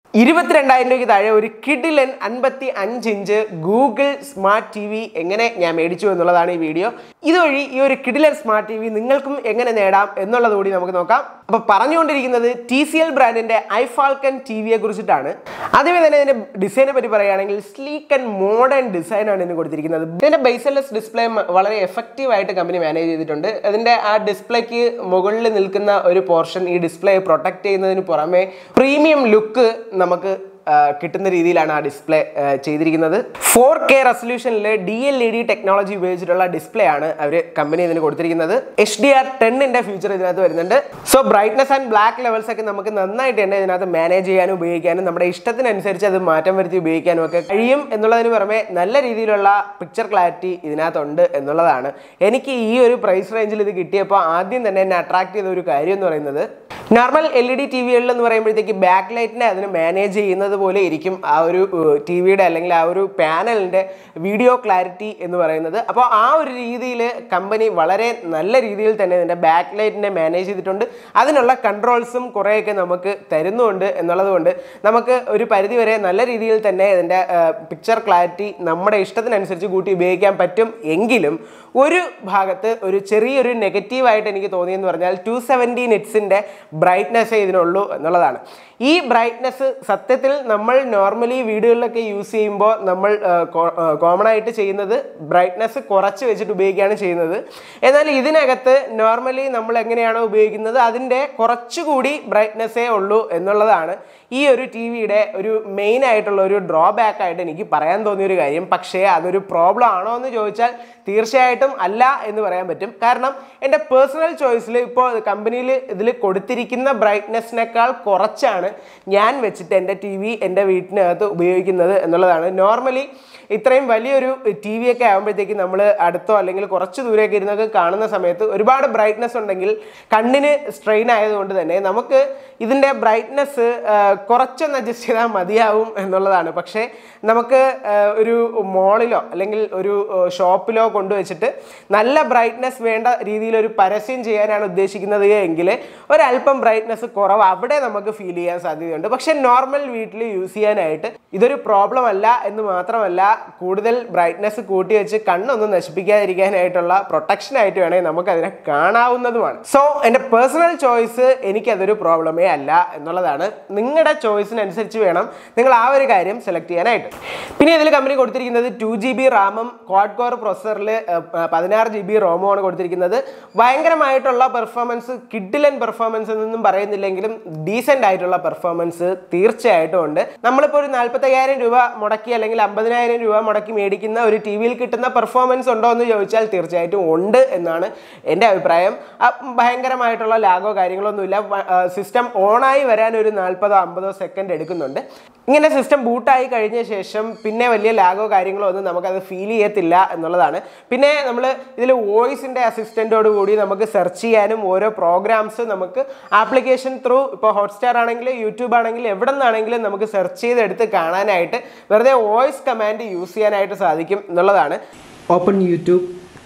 ഇരുപത്തിരണ്ടായിരം രൂപയ്ക്ക് താഴെ ഒരു കിഡിലൻ അൻപത്തി അഞ്ച് inch Google smart T V എങ്ങനെ ഞാൻ മേടിച്ചു എന്നുള്ളതാണ് ഈ വീഡിയോ ഇതുവഴി ഈ ഒരു കിഡിലൻ സ്മാർട്ട് ടി വി നിങ്ങൾക്കും എങ്ങനെ നേടാം എന്നുള്ളത് കൂടി നമുക്ക് നോക്കാം അപ്പോൾ പറഞ്ഞുകൊണ്ടിരിക്കുന്നത് ടി സി എൽ ബ്രാൻഡിന്റെ ഐഫാൾക്കൻ ടി വിയെ കുറിച്ചിട്ടാണ് ആദ്യമേ തന്നെ ഇതിന്റെ ഡിസൈനെ പറ്റി പറയുകയാണെങ്കിൽ സ്ലീക്ക് ആൻഡ് മോഡേൺ ഡിസൈനാണ് ഇതിന് കൊടുത്തിരിക്കുന്നത് ഇതിന്റെ ബേസ്ലെസ് ഡിസ്പ്ലേ വളരെ എഫക്റ്റീവ് ആയിട്ട് കമ്പനി മാനേജ് ചെയ്തിട്ടുണ്ട് അതിന്റെ ആ ഡിസ്പ്ലേക്ക് മുകളിൽ നിൽക്കുന്ന ഒരു പോർഷൻ ഈ ഡിസ്പ്ലേ പ്രൊട്ടക്ട് ചെയ്യുന്നതിന് പുറമെ പ്രീമിയം ലുക്ക് നമുക്ക് ആ, കിട്ടുന്ന രീതിയിലാണ് ആ ഡിസ്പ്ലേ ചെയ്തിരിക്കുന്നത് ഫോർ കെ റെസൊല്യൂഷനിൽ D L E D technology ഉപയോഗിച്ചിട്ടുള്ള ഡിസ്പ്ലേ ആണ് അവർ കമ്പനി ഇതിന് കൊടുത്തിരിക്കുന്നത് എച്ച് ഡി ആർ ടെന്നിന്റെ ഫീച്ചർ ഇതിനകത്ത് വരുന്നുണ്ട് so brightness and black levels ഒക്കെ നമുക്ക് നന്നായിട്ട് തന്നെ ഇതിനകത്ത് മാനേജ് ചെയ്യാനും ഉപയോഗിക്കാനും നമ്മുടെ ഇഷ്ടത്തിനനുസരിച്ച് അത് മാറ്റം വരുത്തി ഉപയോഗിക്കാനും ഒക്കെ കഴിയും എന്നുള്ളതിന് പുറമെ നല്ല രീതിയിലുള്ള പിക്ചർ ക്ലാരിറ്റി ഇതിനകത്തുണ്ട് എന്നുള്ളതാണ് എനിക്ക് ഈ ഒരു പ്രൈസ് റേഞ്ചിൽ ഇത് കിട്ടിയപ്പോൾ ആദ്യം തന്നെ എന്നെ അട്രാക്ട് ചെയ്ത ഒരു കാര്യം എന്ന് പറയുന്നത് normal L E D T വികളിൽ എന്ന് പറയുമ്പോഴത്തേക്ക് ബാക്ക് ലൈറ്റിനെ അതിന് മാനേജ് ചെയ്യുന്നത് പോലെ ഇരിക്കും ആ ഒരു ടി വിയുടെ അല്ലെങ്കിൽ ആ ഒരു പാനലിൻ്റെ വീഡിയോ ക്ലാരിറ്റി എന്ന് പറയുന്നത് അപ്പോൾ ആ ഒരു രീതിയിൽ കമ്പനി വളരെ നല്ല രീതിയിൽ തന്നെ ഇതിൻ്റെ ബാക്ക് ലൈറ്റിനെ മാനേജ് ചെയ്തിട്ടുണ്ട് അതിനുള്ള കൺട്രോൾസും കുറേയൊക്കെ നമുക്ക് തരുന്നുണ്ട് എന്നുള്ളത് കൊണ്ട് നമുക്ക് ഒരു പരിധിവരെ നല്ല രീതിയിൽ തന്നെ ഇതിൻ്റെ പിക്ചർ ക്ലാരിറ്റി നമ്മുടെ ഇഷ്ടത്തിനനുസരിച്ച് കൂട്ടി ഉപയോഗിക്കാൻ പറ്റും എങ്കിലും ഒരു ഭാഗത്ത് ഒരു ചെറിയൊരു നെഗറ്റീവായിട്ട് എനിക്ക് തോന്നിയെന്ന് പറഞ്ഞാൽ ടു സെവൻറ്റി നെറ്റ്സിൻ്റെ ബ്രൈറ്റ്നെസ്സേ ഇതിനുള്ളൂ എന്നുള്ളതാണ് ഈ ബ്രൈറ്റ്നെസ് സത്യത്തിൽ നമ്മൾ നോർമലി വീടുകളിലൊക്കെ യൂസ് ചെയ്യുമ്പോൾ നമ്മൾ കോമൺ ആയിട്ട് ചെയ്യുന്നത് ബ്രൈറ്റ്നെസ് കുറച്ച് വെച്ചിട്ട് ഉപയോഗിക്കുകയാണ് ചെയ്യുന്നത് എന്നാൽ ഇതിനകത്ത് നോർമലി നമ്മൾ എങ്ങനെയാണോ ഉപയോഗിക്കുന്നത് അതിൻ്റെ കുറച്ചുകൂടി ബ്രൈറ്റ്നെസ്സേ ഉള്ളൂ എന്നുള്ളതാണ് ഈ ഒരു ടി വിയുടെ ഒരു മെയിൻ ആയിട്ടുള്ള ഒരു ഡ്രോബാക്ക് ആയിട്ട് എനിക്ക് പറയാൻ തോന്നിയ ഒരു കാര്യം പക്ഷേ അതൊരു പ്രോബ്ലം ആണോ എന്ന് ചോദിച്ചാൽ തീർച്ചയായിട്ടും അല്ല എന്ന് പറയാൻ പറ്റും കാരണം എൻ്റെ പേഴ്സണൽ ചോയ്സിൽ ഇപ്പോൾ കമ്പനിയിൽ ഇതിൽ കൊടുത്തിരിക്കുന്ന ബ്രൈറ്റ്നെസ്സിനേക്കാൾ കുറച്ചാണ് ഞാൻ വെച്ചിട്ട് എൻ്റെ ടി വി എൻ്റെ വീട്ടിനകത്ത് ഉപയോഗിക്കുന്നത് എന്നുള്ളതാണ് നോർമലി ഇത്രയും വലിയൊരു ടി വി ഒക്കെ ആകുമ്പോഴത്തേക്ക് നമ്മൾ അടുത്തോ അല്ലെങ്കിൽ കുറച്ച് ദൂരെയൊക്കെ ഇരുന്നൊക്കെ കാണുന്ന സമയത്ത് ഒരുപാട് ബ്രൈറ്റ്നെസ് ഉണ്ടെങ്കിൽ കണ്ണിന് സ്ട്രെയിൻ ആയതുകൊണ്ട് തന്നെ നമുക്ക് ഇതിൻ്റെ ബ്രൈറ്റ്നെസ് കുറച്ചൊന്ന് അഡ്ജസ്റ്റ് ചെയ്താൽ മതിയാവും എന്നുള്ളതാണ് പക്ഷേ നമുക്ക് ആ, ഒരു മോളിലോ അല്ലെങ്കിൽ ഒരു ഷോപ്പിലോ കൊണ്ടുവച്ചിട്ട് നല്ല ബ്രൈറ്റ്നെസ് വേണ്ട രീതിയിൽ ഒരു പരസ്യം ചെയ്യാനാണ് ഉദ്ദേശിക്കുന്നത് എങ്കിൽ ഒരല്പം ബ്രൈറ്റ്നെസ് കുറവ് അവിടെ നമുക്ക് ഫീൽ ചെയ്യാൻ സാധ്യതയുണ്ട് പക്ഷേ നോർമൽ വീട്ടിൽ യൂസ് ചെയ്യാനായിട്ട് ഇതൊരു പ്രോബ്ലം അല്ല എന്ന് മാത്രമല്ല കൂടുതൽ ബ്രൈറ്റ്നെസ് കൂട്ടി വെച്ച് കണ്ണൊന്നും നശിപ്പിക്കാതിരിക്കാനായിട്ടുള്ള പ്രൊട്ടക്ഷൻ ആയിട്ട് വേണമെങ്കിൽ നമുക്ക് അതിനെ കാണാവുന്നതുമാണ് സോ എൻ്റെ പേഴ്സണൽ ചോയ്സ് എനിക്കതൊരു പ്രോബ്ലമേ അല്ല എന്നുള്ളതാണ് നിങ്ങളുടെ ചോയ്സിനനുസരിച്ച് വേണം നിങ്ങൾ ആ ഒരു കാര്യം സെലക്ട് ചെയ്യാനായിട്ട് പിന്നെ ഇതിൽ കമ്പനി കൊടുത്തിരിക്കുന്നത് ടു ജി ബി റാമും ക്വാഡ് കോർ പ്രൊസറിൽ പതിനാറ് ജി ബി റോമുമാണ് കൊടുത്തിരിക്കുന്നത് ഭയങ്കരമായിട്ടുള്ള പെർഫോമൻസ് കിഡിലൻ പെർഫോമൻസ് എന്നൊന്നും പറയുന്നില്ലെങ്കിലും ഡീസെൻ്റ് ആയിട്ടുള്ള പെർഫോമൻസ് തീർച്ചയായിട്ടും ഉണ്ട് നമ്മളിപ്പോൾ ഒരു നാൽപ്പത്തയ്യായിരം രൂപ മുടക്കി അല്ലെങ്കിൽ അമ്പതിനായിരം രൂപ മുടക്കി മേടിക്കുന്ന ഒരു ടി വിയിൽ കിട്ടുന്ന പെർഫോമൻസ് ഉണ്ടോ എന്ന് ചോദിച്ചാൽ തീർച്ചയായിട്ടും ഉണ്ട് എന്നാണ് എൻ്റെ അഭിപ്രായം ആ, ഭയങ്കരമായിട്ടുള്ള ലാഗോ കാര്യങ്ങളൊന്നുമില്ല സിസ്റ്റം ഓണായി വരാൻ ഒരു നാൽപ്പതോ അമ്പതോ സെക്കൻഡ് എടുക്കുന്നുണ്ട് ഇങ്ങനെ സിസ്റ്റം ബൂട്ടായി കഴിഞ്ഞ ശേഷം പിന്നെ വലിയ ലാഗോ കാര്യങ്ങളോ ഒന്നും നമുക്കത് ഫീൽ ചെയ്യത്തില്ല എന്നുള്ളതാണ് പിന്നെ നമ്മൾ ഇതിൽ വോയിസിൻ്റെ അസിസ്റ്റൻറ്റോട് കൂടി നമുക്ക് സെർച്ച് ചെയ്യാനും ഓരോ പ്രോഗ്രാംസ് നമുക്ക് ആപ്ലിക്കേഷൻ ത്രൂ ഇപ്പോൾ ഹോട്ട്സ്റ്റാർ ആണെങ്കിൽ യൂട്യൂബ് ആണെങ്കിൽ എവിടെ നിന്നാണെങ്കിലും നമുക്ക് സെർച്ച് ചെയ്തെടുത്ത് കാണാനായിട്ട് വെറുതെ വോയിസ് കമാൻഡ് യൂസ് ചെയ്യാനായിട്ട് സാധിക്കും എന്നുള്ളതാണ് Open YouTube.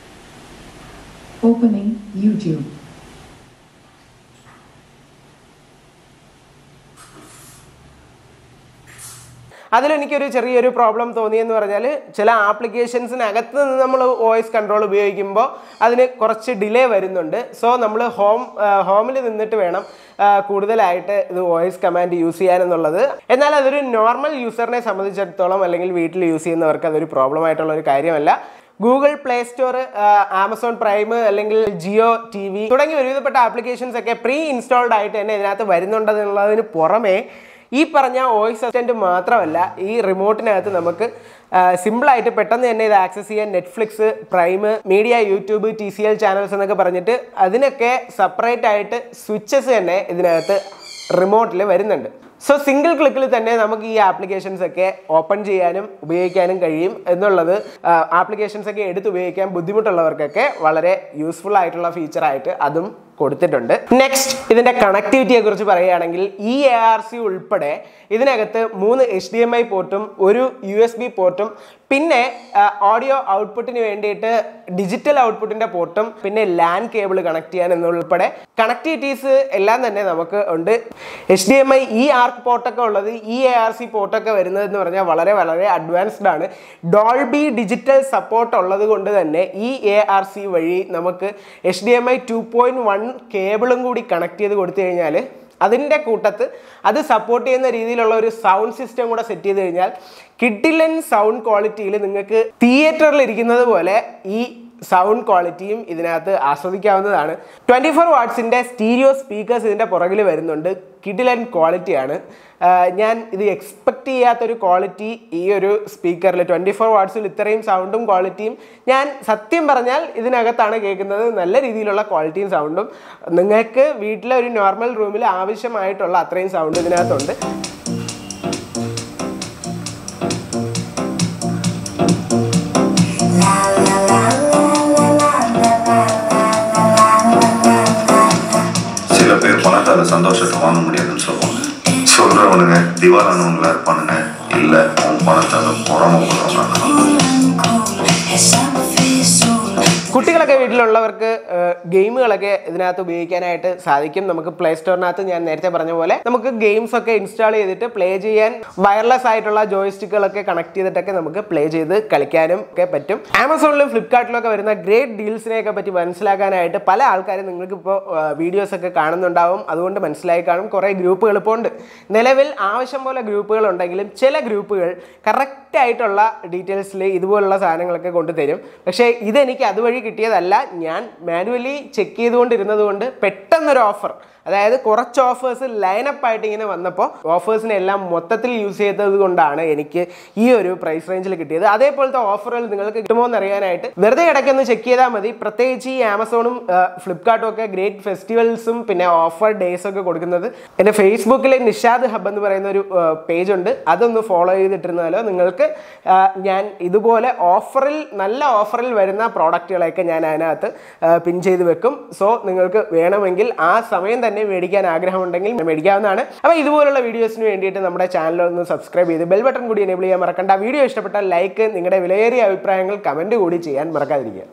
Opening YouTube. അതിലെനിക്കൊരു ചെറിയൊരു പ്രോബ്ലം തോന്നിയെന്ന് പറഞ്ഞാൽ ചില ആപ്ലിക്കേഷൻസിനകത്ത് നിന്ന് നമ്മൾ വോയിസ് കൺട്രോൾ ഉപയോഗിക്കുമ്പോൾ അതിന് കുറച്ച് ഡിലേ വരുന്നുണ്ട് സോ നമ്മൾ ഹോം ഹോമിൽ നിന്നിട്ട് വേണം ആ, കൂടുതലായിട്ട് ഇത് വോയിസ് കമാൻഡ് യൂസ് ചെയ്യാനെന്നുള്ളത് എന്നാൽ അതൊരു നോർമൽ യൂസറിനെ സംബന്ധിച്ചിടത്തോളം അല്ലെങ്കിൽ വീട്ടിൽ യൂസ് ചെയ്യുന്നവർക്ക് അതൊരു പ്രോബ്ലം ആയിട്ടുള്ള ഒരു കാര്യമല്ല Google play store Amazon prime അല്ലെങ്കിൽ ജിയോ ടി വി തുടങ്ങി ഒരുവിധപ്പെട്ട ആപ്ലിക്കേഷൻസ് ഒക്കെ പ്രീ ഇൻസ്റ്റാൾഡ് ആയിട്ട് തന്നെ ഇതിനകത്ത് വരുന്നുണ്ടെന്നുള്ളതിന് പുറമെ ഈ പറഞ്ഞ വോയിസ് അസിസ്റ്റന്റ് മാത്രമല്ല ഈ റിമോട്ടിനകത്ത് നമുക്ക് സിമ്പിളായിട്ട് പെട്ടെന്ന് തന്നെ ഇത് ആക്സസ് ചെയ്യാൻ Netflix prime media YouTube T C L channels എന്നൊക്കെ പറഞ്ഞിട്ട് അതിനൊക്കെ സെപ്പറേറ്റ് ആയിട്ട് സ്വിച്ചസ് തന്നെ ഇതിനകത്ത് റിമോട്ടിൽ വരുന്നുണ്ട് സോ സിംഗിൾ ക്ലിക്കിൽ തന്നെ നമുക്ക് ഈ ആപ്ലിക്കേഷൻസ് ഒക്കെ ഓപ്പൺ ചെയ്യാനും ഉപയോഗിക്കാനും കഴിയും എന്നുള്ളത് ആപ്ലിക്കേഷൻസ് ഒക്കെ എടുത്ത് ഉപയോഗിക്കാൻ ബുദ്ധിമുട്ടുള്ളവർക്കൊക്കെ വളരെ യൂസ്ഫുൾ ആയിട്ടുള്ള ഫീച്ചറായിട്ട് അതും കൊടുത്തിട്ടുണ്ട് നെക്സ്റ്റ് ഇതിന്റെ കണക്ടിവിറ്റിയെ കുറിച്ച് പറയുകയാണെങ്കിൽ ഈ എ ആർ സി ഉൾപ്പെടെ ഇതിനകത്ത് മൂന്ന് എച്ച് ഡി എം ഐ പോർട്ടും ഒരു യു എസ് ബി പോർട്ടും പിന്നെ ഓഡിയോ ഔട്ട്പുട്ടിന് വേണ്ടിയിട്ട് ഡിജിറ്റൽ ഔട്ട്പുട്ടിന്റെ പോർട്ടും പിന്നെ ലാൻ കേബിൾ കണക്ട് ചെയ്യാൻ എന്നുൾപ്പെടെ കണക്ടിവിറ്റീസ് എല്ലാം തന്നെ നമുക്ക് ഉണ്ട് എച്ച് ഡി എം ഐ ഈ ആർക്ക് പോർട്ടൊക്കെ ഉള്ളത് ഈ എ ആർ സി പോർട്ടൊക്കെ വരുന്നത് എന്ന് പറഞ്ഞാൽ വളരെ വളരെ അഡ്വാൻസ്ഡ് ആണ് ഡോൾബി ഡിജിറ്റൽ സപ്പോർട്ട് ഉള്ളത് കൊണ്ട് തന്നെ ഈ എ ആർ സി വഴി നമുക്ക് H D M I two point one കേബിളും കൂടി കണക്ട് ചെയ്ത് കൊടുത്തു കഴിഞ്ഞാൽ അതിൻ്റെ കൂട്ടത്ത് അത് സപ്പോർട്ട് ചെയ്യുന്ന രീതിയിലുള്ള ഒരു സൗണ്ട് സിസ്റ്റം കൂടെ സെറ്റ് ചെയ്ത് കഴിഞ്ഞാൽ കിഡിലൻ സൗണ്ട് ക്വാളിറ്റിയിൽ നിങ്ങൾക്ക് തിയേറ്ററിൽ ഇരിക്കുന്നത് പോലെ ഈ സൗണ്ട് ക്വാളിറ്റിയും ഇതിനകത്ത് ആസ്വദിക്കാവുന്നതാണ് ട്വൻറ്റി ഫോർ വാട്ട്സിൻ്റെ സ്റ്റീരിയോ സ്പീക്കേഴ്സ് ഇതിൻ്റെ പുറകിൽ വരുന്നുണ്ട് കിഡിലൻ ക്വാളിറ്റിയാണ് ഞാൻ ഇത് എക്സ്പെക്ട് ചെയ്യാത്തൊരു ക്വാളിറ്റി ഈ ഒരു സ്പീക്കറിൽ ട്വൻറ്റി ഫോർ വാട്ട്സിൽ ഇത്രയും സൗണ്ടും ക്വാളിറ്റിയും ഞാൻ സത്യം പറഞ്ഞാൽ ഇതിനകത്താണ് കേൾക്കുന്നത് നല്ല രീതിയിലുള്ള ക്വാളിറ്റിയും സൗണ്ടും നിങ്ങൾക്ക് വീട്ടിലെ ഒരു നോർമൽ റൂമിൽ ആവശ്യമായിട്ടുള്ള അത്രയും സൗണ്ട് ഇതിനകത്തുണ്ട് சில பேர் பணத்தால சந்தோஷத்தை வாங்க முடியாதுன்னு சொல்லுவாங்க சொல்றவனுங்க திவாலானவங்களா இருப்பானுங்க இல்ல அவன் பணத்தால புறமுள்ளவங்க കുട്ടികളൊക്കെ വീട്ടിലുള്ളവർക്ക് ഗെയിമുകളൊക്കെ ഇതിനകത്ത് ഉപയോഗിക്കാനായിട്ട് സാധിക്കും നമുക്ക് പ്ലേ സ്റ്റോറിനകത്ത് ഞാൻ നേരത്തെ പറഞ്ഞ പോലെ നമുക്ക് ഗെയിംസ് ഒക്കെ ഇൻസ്റ്റാൾ ചെയ്തിട്ട് പ്ലേ ചെയ്യാൻ വയർലെസ് ആയിട്ടുള്ള ജോയിസ്റ്റിക്കുകളൊക്കെ കണക്ട് ചെയ്തിട്ടൊക്കെ നമുക്ക് പ്ലേ ചെയ്ത് കളിക്കാനും ഒക്കെ പറ്റും ആമസോണിലും ഫ്ലിപ്കാർട്ടിലും ഒക്കെ വരുന്ന ഗ്രേറ്റ് ഡീൽസിനെയൊക്കെ പറ്റി മനസ്സിലാക്കാനായിട്ട് പല ആൾക്കാരും നിങ്ങൾക്ക് ഇപ്പോൾ വീഡിയോസ് ഒക്കെ കാണുന്നുണ്ടാവും അതുകൊണ്ട് മനസ്സിലായി കാണും കുറേ ഗ്രൂപ്പുകൾ ഇപ്പോൾ ഉണ്ട് നിലവിൽ ആവശ്യം പോലെ ഗ്രൂപ്പുകൾ ഉണ്ടെങ്കിലും ചില ഗ്രൂപ്പുകൾ കറക്റ്റ് ആയിട്ടുള്ള ഡീറ്റെയിൽസിൽ ഇതുപോലുള്ള സാധനങ്ങളൊക്കെ കൊണ്ടുതരും പക്ഷേ ഇതെനിക്ക് അതുവഴി കിട്ടിയതല്ല ഞാൻ മാനുവലി ചെക്ക് ചെയ്തുകൊണ്ടിരുന്നത് കൊണ്ട് പെട്ടെന്നൊരു ഓഫർ അതായത് കുറച്ച് ഓഫേഴ്സ് ലൈനപ്പ് ആയിട്ട് ഇങ്ങനെ വന്നപ്പോൾ ഓഫേഴ്സിനെ എല്ലാം മൊത്തത്തിൽ യൂസ് ചെയ്തത് കൊണ്ടാണ് എനിക്ക് ഈ ഒരു പ്രൈസ് റേഞ്ചിൽ കിട്ടിയത് അതേപോലത്തെ ഓഫറുകൾ നിങ്ങൾക്ക് കിട്ടുമോ എന്ന് അറിയാനായിട്ട് വെറുതെ ഇടയ്ക്കൊന്ന് ചെക്ക് ചെയ്താൽ മതി പ്രത്യേകിച്ച് ഈ ആമസോണും ഫ്ലിപ്കാർട്ടും ഒക്കെ ഗ്രേറ്റ് ഫെസ്റ്റിവൽസും പിന്നെ ഓഫർ ഡേയ്സ് ഒക്കെ കൊടുക്കുന്നത് എൻ്റെ ഫേസ്ബുക്കിലെ നിഷാദ് ഹബ് എന്ന് പറയുന്ന ഒരു പേജ് ഉണ്ട് അതൊന്ന് ഫോളോ ചെയ്തിട്ടിരുന്നാലോ നിങ്ങൾക്ക് ആ, ഞാൻ ഇതുപോലെ ഓഫറിൽ നല്ല ഓഫറിൽ വരുന്ന പ്രോഡക്റ്റുകളെയൊക്കെ ഞാൻ അതിനകത്ത് പിൻ ചെയ്ത് വെക്കും സോ നിങ്ങൾക്ക് വേണമെങ്കിൽ ആ സമയം തന്നെ മേടിക്കാൻ ആഗ്രഹമുണ്ടെങ്കിൽ മേടിക്കാവുന്നതാണ് അപ്പോൾ ഇതുപോലുള്ള വീഡിയോസിന് വേണ്ടിയിട്ട് നമ്മുടെ ചാനൽ ഒന്ന് സബ്സ്ക്രൈബ് ചെയ്ത് ബെൽ ബട്ടൺ കൂടി എനേബിൾ ചെയ്യാൻ മറക്കണ്ട വീഡിയോ ഇഷ്ടപ്പെട്ടാൽ ലൈക്ക് നിങ്ങളുടെ വിലയേറിയ അഭിപ്രായങ്ങൾ കമൻറ്റ് കൂടി ചെയ്യാൻ മറക്കാതിരിക്കുക